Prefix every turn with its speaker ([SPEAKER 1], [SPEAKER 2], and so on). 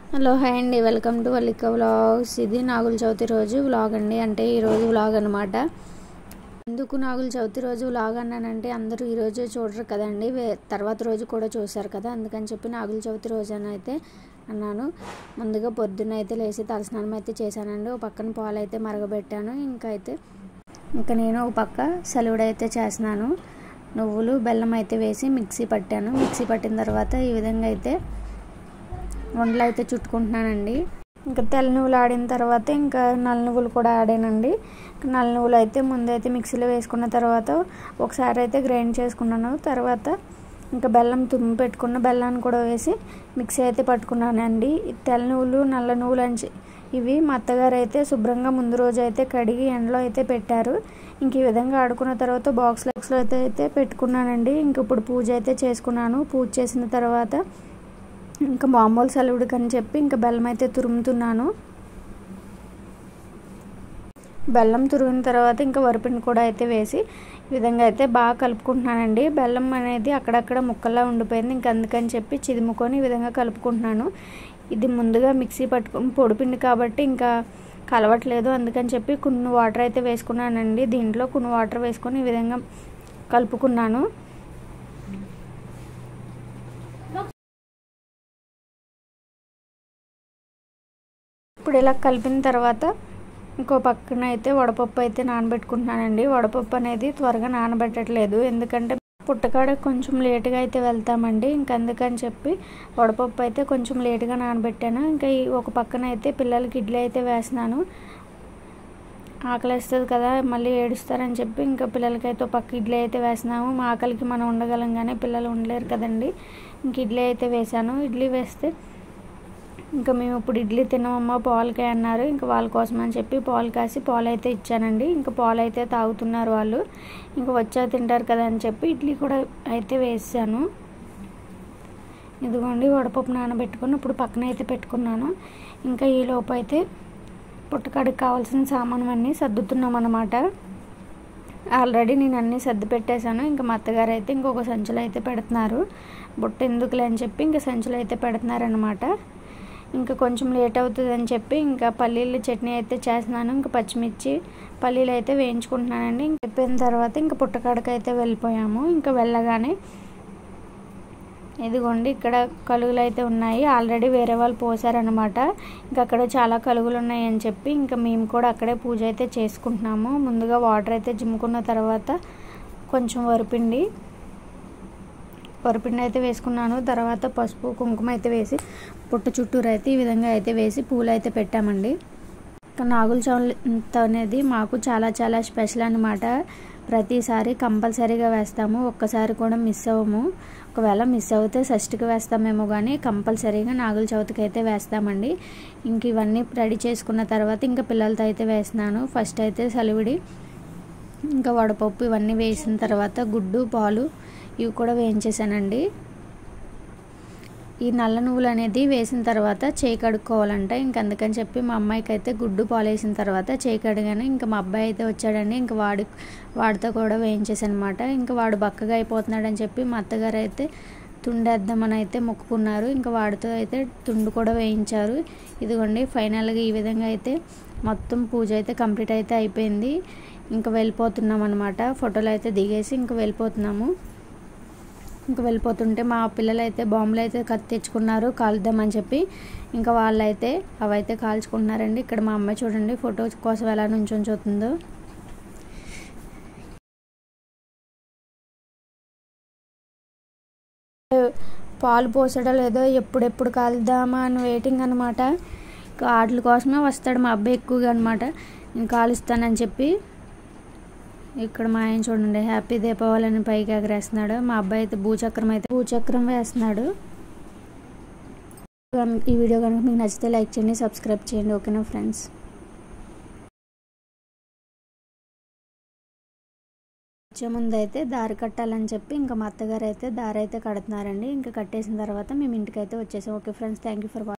[SPEAKER 1] hello hi అండి welcome to Vallika vlogs ఇది నాగుల చవితి రోజు వ్లాగ్ అండి అంటే ఈరోజు వ్లాగ్ అనమాట ఎందుకు నాగుల చవితి రోజు వ్లాగ్ అన్నానంటే అందరూ ఈరోజు చూడరు కదండి వే- తర్వాత రోజు కూడా చూశారు కదా అందుకని చెప్పి నాగుల చవితి రోజు అని అయితే అన్నాను ముందుగా పొద్దున్న అయితే లేచి తలస్నానం అయితే చేశానండి ఒక పక్కన పాలు అయితే మరగబెట్టాను ఇంకా అయితే ఇంకా నేను ఒక పక్క సలువుడు అయితే చేస్తున్నాను నువ్వులు బెల్లం అయితే వేసి మిక్సీ పట్టాను మిక్సీ పట్టిన తర్వాత ఈ విధంగా అయితే వండలు అయితే చుట్టుకుంటున్నానండి ఇంకా తెల్ల నువ్వులు ఆడిన తర్వాత ఇంకా నల్ల నువ్వులు కూడా ఆడానండి ఇంకా నల్ల నువ్వులు అయితే ముందైతే మిక్సీలో వేసుకున్న తర్వాత ఒకసారి అయితే గ్రైండ్ చేసుకున్నాను తర్వాత ఇంకా బెల్లం తుమ్మి పెట్టుకున్న బెల్లాన్ని కూడా వేసి మిక్సీ అయితే పట్టుకున్నానండి ఈ తెల్ల నువ్వులు నల్ల నువ్వులు అని చె- ఇవి మా అత్తగారు అయితే శుభ్రంగా ముందు రోజు అయితే కడిగి ఎండలో అయితే పెట్టారు ఇంక ఈ విధంగా ఆడుకున్న తర్వాత బాక్స్లో బాక్స్లో అయితే అయితే పెట్టుకున్నానండి ఇంక ఇప్పుడు పూజ అయితే చేసుకున్నాను పూజ చేసిన తర్వాత ఇంకా మామూలు సెలవుడికి అని చెప్పి ఇంకా బెల్లం అయితే తురుముతున్నాను బెల్లం తురిగిన తర్వాత ఇంకా వరిపిండి కూడా అయితే వేసి ఈ విధంగా అయితే బాగా కలుపుకుంటున్నానండి బెల్లం అనేది అక్కడక్కడ ముక్కల్లా ఉండిపోయింది ఇంకా అందుకని చెప్పి చిదుముకొని ఈ విధంగా కలుపుకుంటున్నాను ఇది ముందుగా మిక్సీ పట్టుకుని పొడిపిండి కాబట్టి ఇంకా కలవట్లేదు అందుకని చెప్పి కొన్ని వాటర్ అయితే వేసుకున్నానండి దీంట్లో కొన్ని వాటర్ వేసుకొని ఈ విధంగా కలుపుకున్నాను ఇప్పుడు ఇలా కలిపిన తర్వాత ఇంకో పక్కన అయితే వడపప్పు అయితే నానబెట్టుకుంటున్నానండి వడపప్పు అనేది త్వరగా నానబెట్టట్లేదు ఎందుకంటే పుట్టకాడ కొంచెం లేటుగా అయితే వెళ్తామండి ఇంక అందుకని చెప్పి వడపప్పు అయితే కొంచెం లేటుగా నానబెట్టాను ఇంకా ఈ ఒక పక్కన అయితే పిల్లలకి ఇడ్లీ అయితే వేస్తున్నాను ఆకలిస్తుంది కదా మళ్ళీ ఏడుస్తారని చెప్పి ఇంకా పిల్లలకైతే ఒక పక్క ఇడ్లీ అయితే వేస్తున్నాము మా ఆకలికి మనం ఉండగలం కానీ పిల్లలు ఉండలేరు కదండి ఇంక ఇడ్లీ అయితే వేసాను ఇడ్లీ వేస్తే ఇంకా మేము ఇప్పుడు ఇడ్లీ తినమమ్మ పాలకాయ అన్నారు ఇంకా వాళ్ళ కోసం అని చెప్పి పాలు కాసి పాలు అయితే ఇచ్చానండి ఇంకా పాలు అయితే తాగుతున్నారు వాళ్ళు ఇంకా వచ్చా తింటారు కదా అని చెప్పి ఇడ్లీ కూడా అయితే వేసాను ఇదిగోండి వడపప్పు నానబెట్టుకుని ఇప్పుడు పక్కన అయితే పెట్టుకున్నాను ఇంకా ఈ లోపు అయితే పుట్టకాడికి కావాల్సిన సామాను అన్నీ సర్దుతున్నాం అనమాట ఆల్రెడీ నేను అన్నీ సర్ది పెట్టేశాను ఇంకా మా అత్తగారు అయితే ఇంకొక సంచులు అయితే పెడుతున్నారు బుట్ట ఎందుకులే అని చెప్పి ఇంకా సంచులు అయితే పెడుతున్నారనమాట ఇంకా కొంచెం లేట్ అవుతుంది అని చెప్పి ఇంకా పల్లీలు చట్నీ అయితే చేస్తున్నాను ఇంకా పచ్చిమిర్చి పల్లీలు అయితే వేయించుకుంటున్నానండి ఇంక అయిపోయిన తర్వాత ఇంకా పుట్టకాడకి అయితే వెళ్ళిపోయాము ఇంకా వెళ్ళగానే ఇదిగోండి ఇక్కడ కలుగులు అయితే ఉన్నాయి ఆల్రెడీ వేరే వాళ్ళు పోసారనమాట ఇంకా అక్కడ చాలా కలుగులు ఉన్నాయి అని చెప్పి ఇంకా మేము కూడా అక్కడే పూజ అయితే చేసుకుంటున్నాము ముందుగా వాటర్ అయితే జిమ్ముకున్న తర్వాత కొంచెం వరిపిండి వరిపిండి అయితే వేసుకున్నాను తర్వాత పసుపు కుంకుమ అయితే వేసి పుట్ట చుట్టూరు అయితే ఈ విధంగా అయితే వేసి పూలు అయితే పెట్టామండి ఇంకా నాగుల చవితి అనేది మాకు చాలా చాలా స్పెషల్ అనమాట ప్రతిసారి కంపల్సరీగా వేస్తాము ఒక్కసారి కూడా మిస్ అవ్వము ఒకవేళ మిస్ అవుతే షష్ఠికి వేస్తామేమో కానీ కంపల్సరీగా నాగుల చవితికి అయితే వేస్తామండి ఇంక ఇవన్నీ రెడీ చేసుకున్న తర్వాత ఇంకా పిల్లలతో అయితే వేస్తున్నాను ఫస్ట్ అయితే సలివిడి ఇంకా వడపప్పు ఇవన్నీ వేసిన తర్వాత గుడ్డు పాలు ఇవి కూడా వేయించేసానండి ఈ నల్ల నువ్వులు అనేది వేసిన తర్వాత చేయి కడుక్కోవాలంట ఇంక అందుకని చెప్పి మా అమ్మాయికి అయితే గుడ్డు పాలు వేసిన తర్వాత చేయి కడగానే ఇంకా మా అబ్బాయి అయితే వచ్చాడండి ఇంకా వాడి వాడితో కూడా వేయించేసనమాట ఇంకా వాడు బక్కగా అయిపోతున్నాడని చెప్పి మా అత్తగారు అయితే తుండేద్దామని అయితే మొక్కుకున్నారు ఇంకా వాడితో అయితే తుండు కూడా వేయించారు ఇదిగోండి ఫైనల్గా ఈ విధంగా అయితే మొత్తం పూజ అయితే కంప్లీట్ అయితే అయిపోయింది ఇంకా వెళ్ళిపోతున్నాం అనమాట ఫోటోలు అయితే దిగేసి ఇంకా వెళ్ళిపోతున్నాము ఇంకా వెళ్ళిపోతుంటే మా పిల్లలు అయితే బాంబులు అయితే కత్తి తెచ్చుకున్నారు కాలుద్దామని చెప్పి ఇంకా వాళ్ళైతే అవైతే కాల్చుకుంటున్నారండి ఇక్కడ మా అమ్మాయి చూడండి ఫోటో కోసం ఎలా నుంచొని చూస్తుందో పాలు పోసాడో లేదో ఎప్పుడెప్పుడు కాలుద్దామా అని వెయిటింగ్ అనమాట వాటి కోసమే వస్తాడు మా అబ్బాయి ఎక్కువగా అనమాట నేను కాలుస్తానని చెప్పి ఇక్కడ మా ఆయన చూడండి హ్యాపీ దీపావళి అని పైకి ఎగరేస్తున్నాడు మా అబ్బాయి అయితే భూచక్రం అయితే భూచక్రం వేస్తున్నాడు ఈ వీడియో కనుక మీకు నచ్చితే లైక్ చేయండి సబ్స్క్రైబ్ చేయండి ఓకేనా ఫ్రెండ్స్ వచ్చే ముందు అయితే దారి కట్టాలని చెప్పి ఇంకా మా అత్తగారు అయితే దారి అయితే కడుతున్నారండి ఇంకా కట్టేసిన తర్వాత మేము ఇంటికి అయితే వచ్చేసాం okay friends thank you for